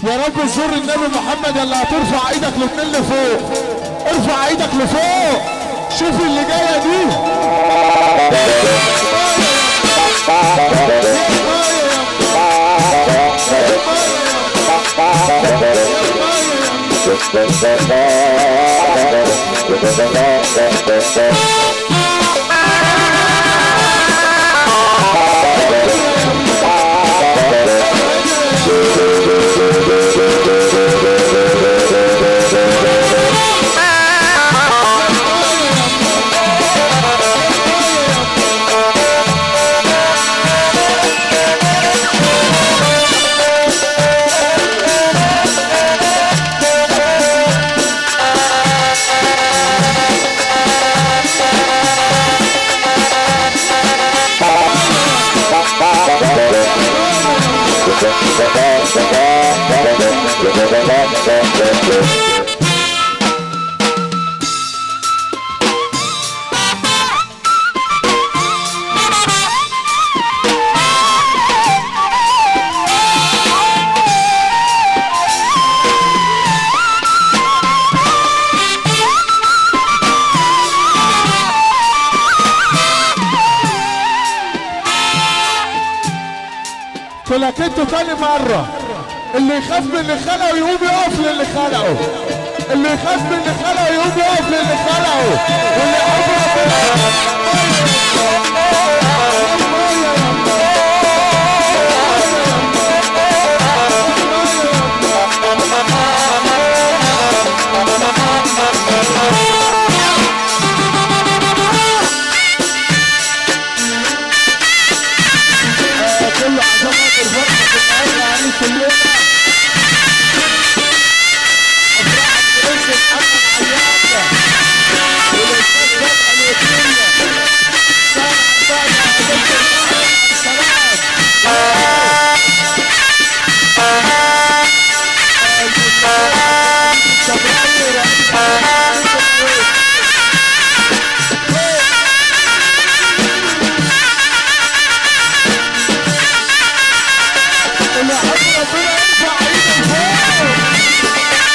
يا رب زور النبي محمد اللي هترفع ايدك الاتنين لفوق ارفع ايدك لفوق شوف اللي جايه دي لك انتوا تاني مرة اللي يخاف من اللي خلقه يقوم يقف للي خلقه اللي يخاف من اللي خلقه يقوم يقف للي خلقه واللي يحب كل عظمات الفرحة في النهارده يعني كلنا أفراح برنس محمد عيادة والأستاذ فتحي الوكيلة سامع سامع يا دكتور محمد عبد السلام الشبراوي رئيس الوكيل اللي حب ربنا يرفع ايده لفوق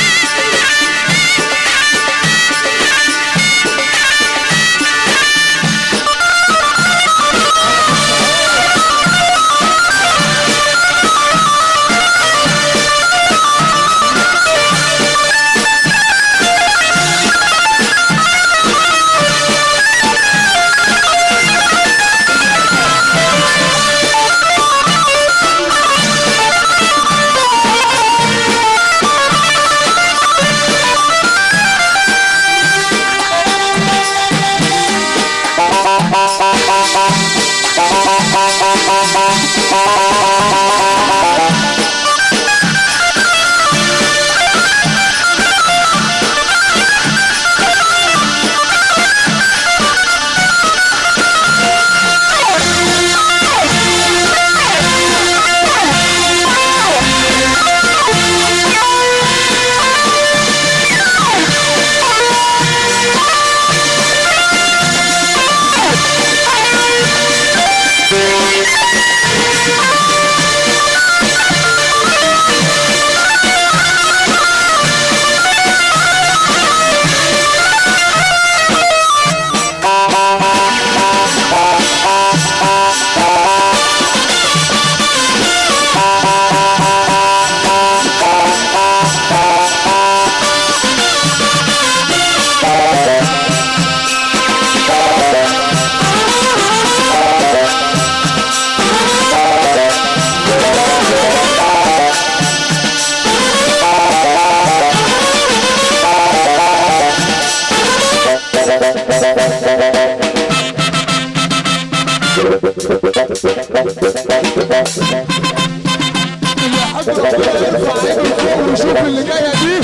اللي حب ربنا يرفع ايده لفوق ويشوف اللي جايه دي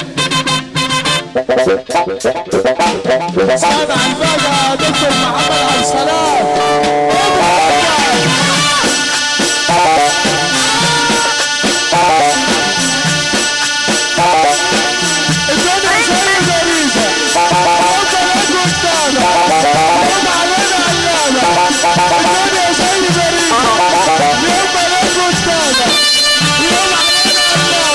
سامع الفجأة يا دكتور محمد عبد السلام الدنيا زي باريزة رد الأجوى التانى رد علينا علامة الدنيا زي باريزة يوم الأجوى التانى يوم علينا علامة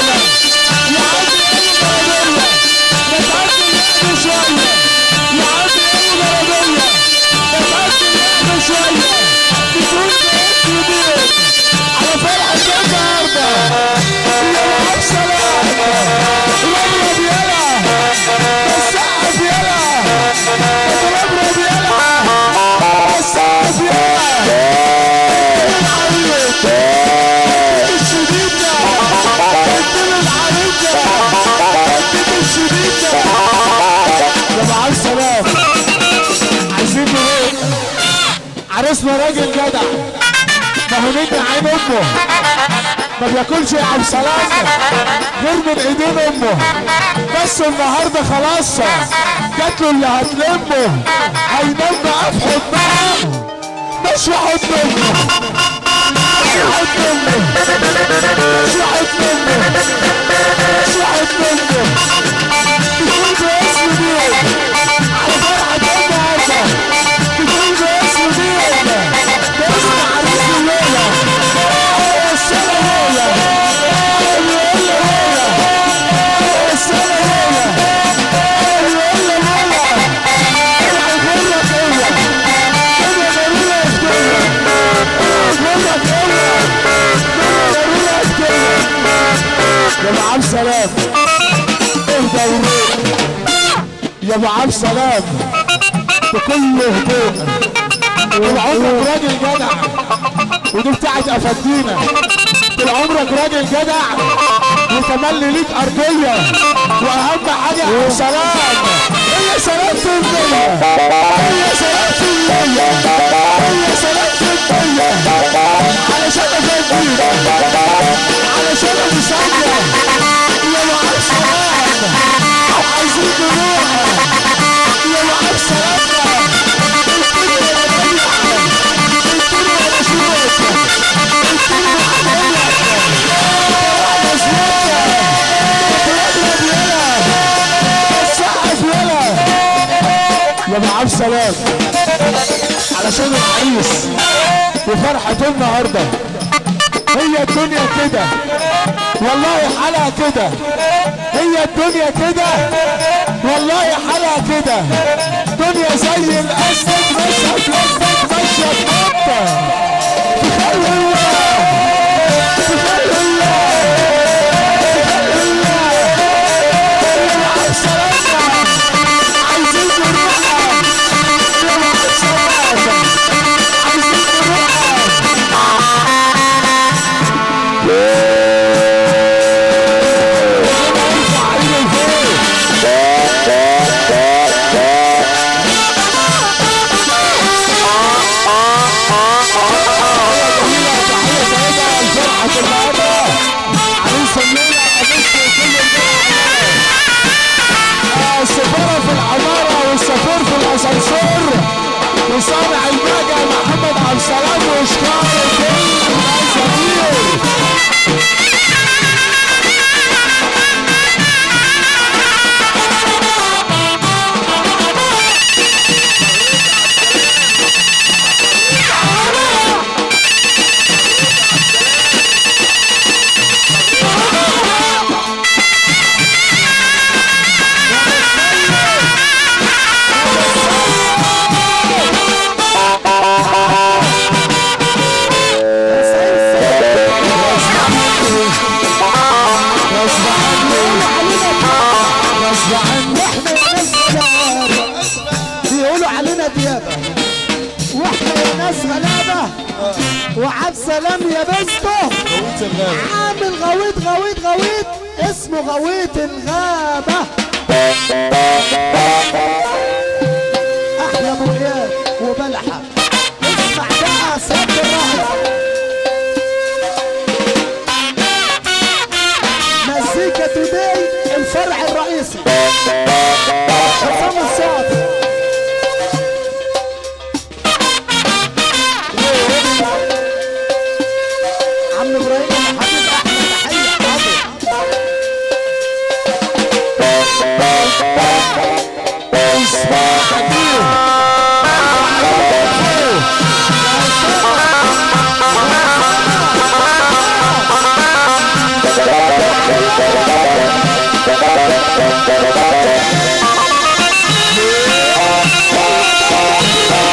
اسمه راجل جدع فهمتني عين امه ما بياكلش يا عبد السلام غير من ايدين امه بس النهارده خلاص جات له اللي هتلمه هينام بقى في حضنها مش في حضن امه مش في حضن امه مش في حضن امه مش في حضن امه تقول باسم مين على فرحة امها تقول باسم مين باسم عريس الليلة السنة ليلة الليلة ليلة السنة ليلة الليلة ليلة الغرة ليلة انا ضرورة افتلة الغرة ليلة ضرورة افتلة يا ابو عبد سلام اهدى وروق يا ابو عبد سلام بكل هدوء طول عمرك راجل جدع ودي بتاعت افدينا طول عمرك راجل جدع وتملي ليك ارضيه واهم حاجه يا سلام هي سلام في الدنيا هي سلام في الدنيا هي سلام في الدنيا علشان افدينا علشان ابو ساميه يا ابو عبد سلام عايزين نروح يا ابو عبد سلام يا ابو عبد السلام علشان العريس وفرحة النهارده هي الدنيا كده والله حالها كده هي الدنيا كده والله حالها كده دنيا زي الاسد ماشيه تلفت ماشيه تنطط تخيل الله تخيل الله تخيل الله يا عبد السلام عايزين نروحها يا عبد السلام عايزين نروحها السفارة في العمارة والسفير في الأسانسير وصانع الباقة محمد عبد السلام وشكار كل الأساطير غصب عني غصب عني احنا ناس غلابة بيقولوا علينا ديابة واحنا ناس غلابة وعبد سلام يا بنته عامل غويط غويط غويط اسمه غويط الغابة احلى ابو اياد وبلحة اسمع بقى سد الرهب مزيكا توداي الفرع الرئيسي حسام الصعب عم ابراهيم الحبيب احمد تحيه حاضر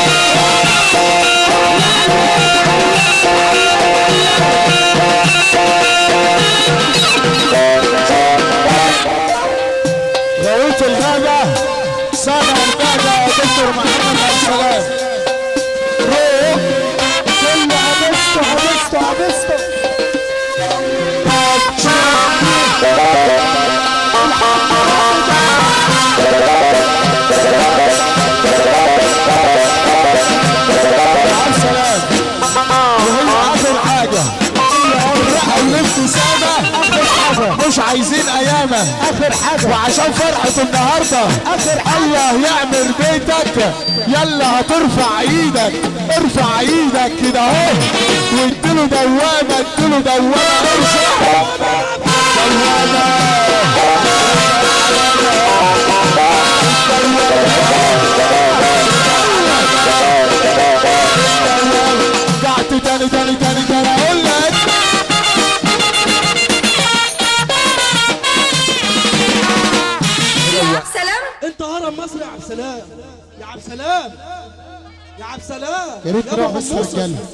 يا عايزين ايامه اخر حاجه وعشان فرحة النهاردة اخر حاجه الله يعمر بيتك يلا هترفع ايدك ارفع ايدك كده اهو واديله دوامة اديله دوامة ارفع دوامة قعدت تاني تاني تاني تاني اقول لك يا سلام انت هرم مصر يا عبد السلام يا عبد السلام يا عبد السلام يا ريت يا نروح أبو بس حمص. رجاله